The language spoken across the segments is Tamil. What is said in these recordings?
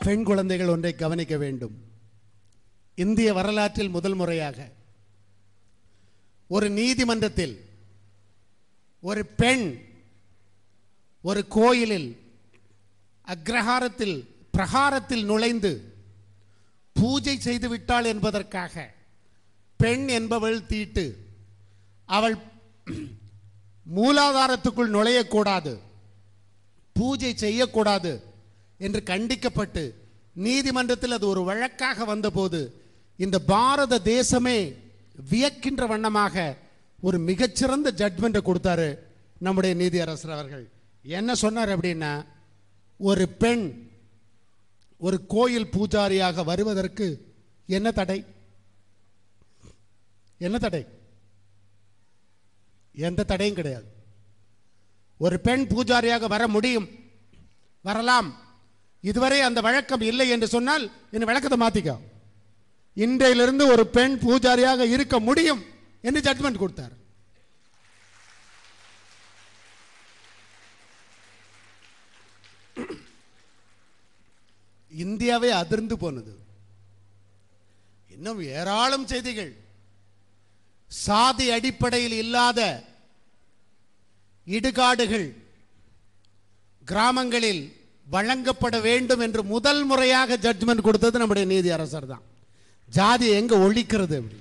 பெண் குழந்தைகள் ஒன்றை கவனிக்க வேண்டும் இந்திய வரலாற்றில் முதல் முறையாக ஒரு நீதிமன்றத்தில் ஒரு பெண் ஒரு கோயிலில் அக்ரஹாரத்தில் பிரகாரத்தில் நுழைந்து பூஜை செய்து விட்டாள் என்பதற்காக பெண் என்பவள் தீட்டு அவள் மூலாதாரத்துக்குள் நுழையக்கூடாது பூஜை செய்யக்கூடாது என்று கண்டிக்கப்பட்டு நீதிமன்றத்தில் அது ஒரு வழக்காக வந்தபோது இந்த பாரத தேசமே வியக்கின்ற வண்ணமாக ஒரு மிகச்சிறந்த ஜட்மெண்ட்டை கொடுத்தாரு நம்முடைய நீதியரசர் அவர்கள் என்ன சொன்னார் அப்படின்னா ஒரு பெண் ஒரு கோயில் பூஜாரியாக வருவதற்கு என்ன தடை என்ன தடை எந்த தடையும் கிடையாது ஒரு பெண் பூஜாரியாக வர முடியும் வரலாம் இதுவரை அந்த வழக்கம் இல்லை என்று சொன்னால் இந்த வழக்கத்தை மாத்திக்க இன்றையிலிருந்து ஒரு பெண் பூஜாரியாக இருக்க முடியும் என்று ஜட்மெண்ட் கொடுத்தார் இந்தியாவே அதிர்ந்து போனது இன்னும் ஏராளம் செய்திகள் சாதி அடிப்படையில் இல்லாத இடுகாடுகள் கிராமங்களில் வழங்கப்பட வேண்டும் என்று முதல் முறையாக ஜட்ஜ்மெண்ட் கொடுத்தது நம்முடைய நீதி அரசர் தான் ஜாதி எங்க ஒழிக்கிறது அப்படி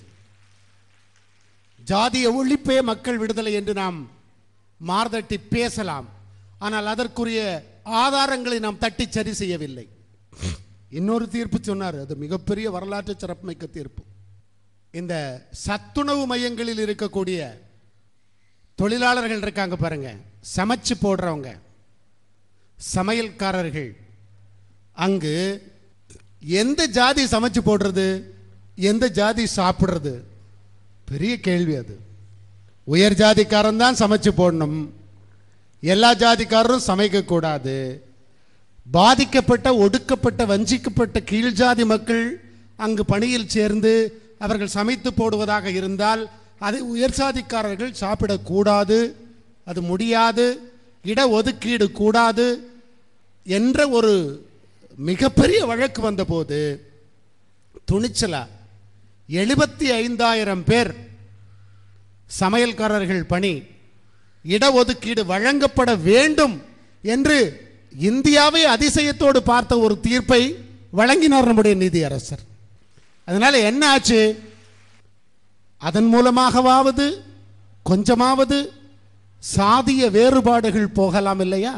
ஜாதிய ஒழிப்பே மக்கள் விடுதலை என்று நாம் மார்தட்டி பேசலாம் ஆனால் அதற்குரிய ஆதாரங்களை நாம் தட்டி சரி செய்யவில்லை இன்னொரு தீர்ப்பு சொன்னார் அது மிகப்பெரிய வரலாற்று சிறப்புமிக்க தீர்ப்பு இந்த சத்துணவு மையங்களில் இருக்கக்கூடிய தொழிலாளர்கள் இருக்காங்க பாருங்க சமைச்சு போடுறவங்க சமையல்காரர்கள் அங்கு எந்த ஜாதி சமைச்சு போடுறது எந்த ஜாதி சாப்பிடுறது பெரிய கேள்வி அது உயர் ஜாதிக்காரன் தான் சமைச்சு போடணும் எல்லா ஜாதிக்காரரும் சமைக்கக்கூடாது பாதிக்கப்பட்ட ஒடுக்கப்பட்ட வஞ்சிக்கப்பட்ட கீழ் ஜாதி மக்கள் அங்கு பணியில் சேர்ந்து அவர்கள் சமைத்து போடுவதாக இருந்தால் அதை உயர் சாதிக்காரர்கள் சாப்பிடக்கூடாது அது முடியாது இட ஒதுக்கீடு கூடாது என்ற ஒரு மிகப்பெரிய வழக்கு வந்தபோது துணிச்சலா எழுபத்தி ஐந்தாயிரம் பேர் சமையல்காரர்கள் பணி இடஒதுக்கீடு வழங்கப்பட வேண்டும் என்று இந்தியாவை அதிசயத்தோடு பார்த்த ஒரு தீர்ப்பை வழங்கினார் நம்முடைய நீதியரசர் அதனால என்ன ஆச்சு அதன் மூலமாகவாவது கொஞ்சமாவது சாதிய வேறுபாடுகள் போகலாம் இல்லையா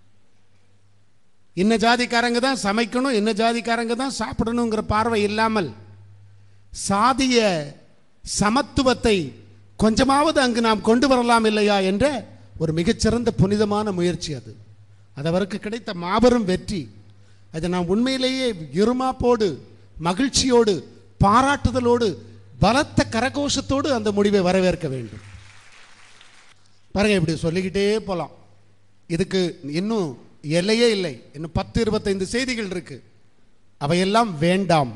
இன்ன ஜாதிக்காரங்க தான் சமைக்கணும் இன்ன ஜாதிக்காரங்க தான் சாப்பிடணுங்கிற பார்வை இல்லாமல் சாதிய சமத்துவத்தை கொஞ்சமாவது அங்கு நாம் கொண்டு வரலாம் இல்லையா என்ற ஒரு மிகச்சிறந்த புனிதமான முயற்சி அது அது அவருக்கு கிடைத்த மாபெரும் வெற்றி அதை நாம் உண்மையிலேயே இருமாப்போடு மகிழ்ச்சியோடு பாராட்டுதலோடு பலத்த கரகோஷத்தோடு அந்த முடிவை வரவேற்க வேண்டும் பாருங்க இப்படி சொல்லிக்கிட்டே போகலாம் இதுக்கு இன்னும் எல்லையே இல்லை இன்னும் பத்து இருபத்தைந்து செய்திகள் இருக்கு அவையெல்லாம் வேண்டாம்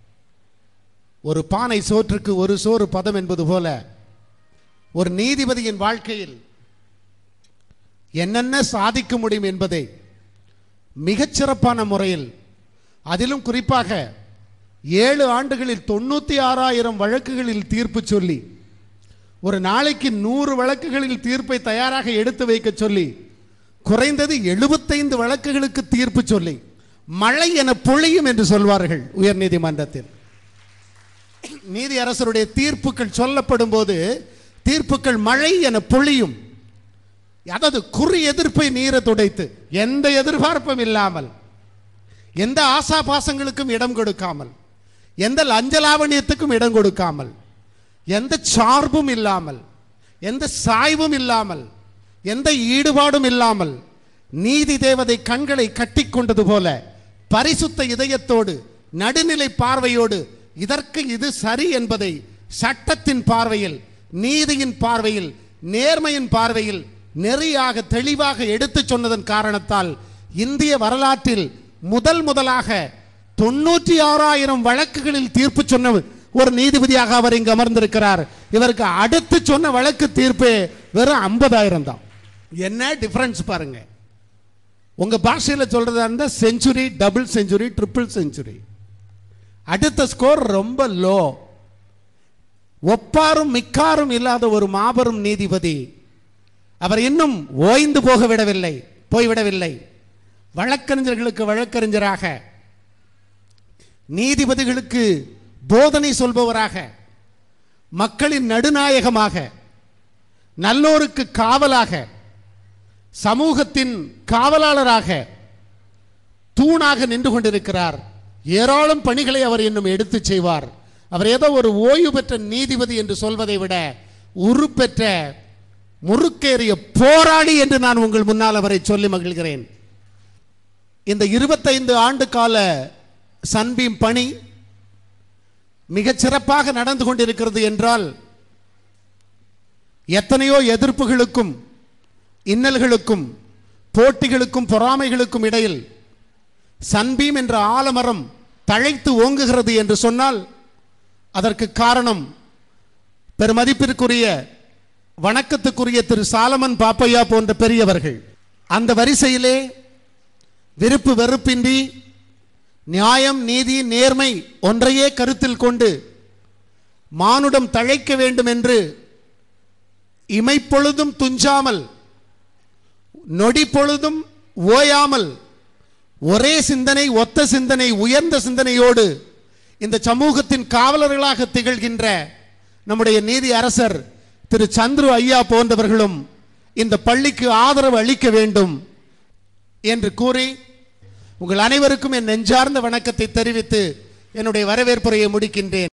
ஒரு பானை சோற்றுக்கு ஒரு சோறு பதம் என்பது போல ஒரு நீதிபதியின் வாழ்க்கையில் என்னென்ன சாதிக்க முடியும் என்பதை மிகச்சிறப்பான முறையில் அதிலும் குறிப்பாக ஏழு ஆண்டுகளில் தொண்ணூற்றி ஆறாயிரம் வழக்குகளில் தீர்ப்பு சொல்லி ஒரு நாளைக்கு நூறு வழக்குகளில் தீர்ப்பை தயாராக எடுத்து வைக்க சொல்லி குறைந்தது எழுபத்தைந்து வழக்குகளுக்கு தீர்ப்பு சொல்லி மழை என பொழியும் என்று சொல்வார்கள் உயர் நீதிமன்றத்தில் நீதி அரசருடைய தீர்ப்புகள் சொல்லப்படும் போது தீர்ப்புகள் மழை என பொழியும் அதாவது குறி எதிர்ப்பை நீர துடைத்து எந்த எதிர்பார்ப்பும் இல்லாமல் எந்த ஆசா பாசங்களுக்கும் இடம் கொடுக்காமல் எந்த லஞ்சலாவணியத்துக்கும் இடம் கொடுக்காமல் எந்த சார்பும் இல்லாமல் எந்த சாய்வும் இல்லாமல் எந்த ஈடுபாடும் இல்லாமல் நீதி தேவதை கண்களை கட்டிக்கொண்டது போல பரிசுத்த இதயத்தோடு நடுநிலை பார்வையோடு இதற்கு இது சரி என்பதை சட்டத்தின் பார்வையில் நீதியின் பார்வையில் நேர்மையின் பார்வையில் நெறியாக தெளிவாக எடுத்துச் சொன்னதன் காரணத்தால் இந்திய வரலாற்றில் முதல் முதலாக தொண்ணூற்றி ஆறாயிரம் வழக்குகளில் தீர்ப்பு சொன்ன ஒரு நீதிபதியாக அவர் இங்கு அமர்ந்திருக்கிறார் இவருக்கு அடுத்து சொன்ன வழக்கு தீர்ப்பு வெறும் ஐம்பதாயிரம் தான் என்ன டிஃபரன்ஸ் பாருங்க உங்க பாஷையில் சொல்றதா இருந்தா century double century triple century அடுத்த ஸ்கோர் ரொம்ப லோ ஒப்பாரும் மிக்காரும் இல்லாத ஒரு மாபெரும் நீதிபதி அவர் இன்னும் ஓய்ந்து போக விடவில்லை போய்விடவில்லை வழக்கறிஞர்களுக்கு வழக்கறிஞராக நீதிபதிகளுக்கு போதனை சொல்பவராக மக்களின் நடுநாயகமாக நல்லோருக்கு காவலாக சமூகத்தின் காவலாளராக தூணாக நின்று கொண்டிருக்கிறார் ஏராளம் பணிகளை அவர் இன்னும் எடுத்துச் செய்வார் அவர் ஏதோ ஒரு ஓய்வு பெற்ற நீதிபதி என்று சொல்வதை விட உருப்பெற்ற முறுக்கேறிய போராளி என்று நான் உங்கள் முன்னால் அவரை சொல்லி மகிழ்கிறேன் இந்த இருபத்தைந்து ஆண்டு கால சன்பீம் பணி மிகச் சிறப்பாக நடந்து கொண்டிருக்கிறது என்றால் எத்தனையோ எதிர்ப்புகளுக்கும் இன்னல்களுக்கும் போட்டிகளுக்கும் பொறாமைகளுக்கும் இடையில் சன்பீம் என்ற ஆலமரம் தழைத்து ஓங்குகிறது என்று சொன்னால் அதற்கு காரணம் பெருமதிப்பிற்குரிய வணக்கத்துக்குரிய திரு சாலமன் பாப்பையா போன்ற பெரியவர்கள் அந்த வரிசையிலே விருப்பு வெறுப்பின்றி நியாயம் நீதி நேர்மை ஒன்றையே கருத்தில் கொண்டு மானுடம் தழைக்க வேண்டும் என்று இமைப்பொழுதும் துஞ்சாமல் நொடி பொழுதும் ஓயாமல் ஒரே சிந்தனை ஒத்த சிந்தனை உயர்ந்த சிந்தனையோடு இந்த சமூகத்தின் காவலர்களாக திகழ்கின்ற நம்முடைய நீதி அரசர் திரு சந்துரு ஐயா போன்றவர்களும் இந்த பள்ளிக்கு ஆதரவு அளிக்க வேண்டும் என்று கூறி உங்கள் அனைவருக்கும் என் நெஞ்சார்ந்த வணக்கத்தை தெரிவித்து என்னுடைய வரவேற்புரையை முடிக்கின்றேன்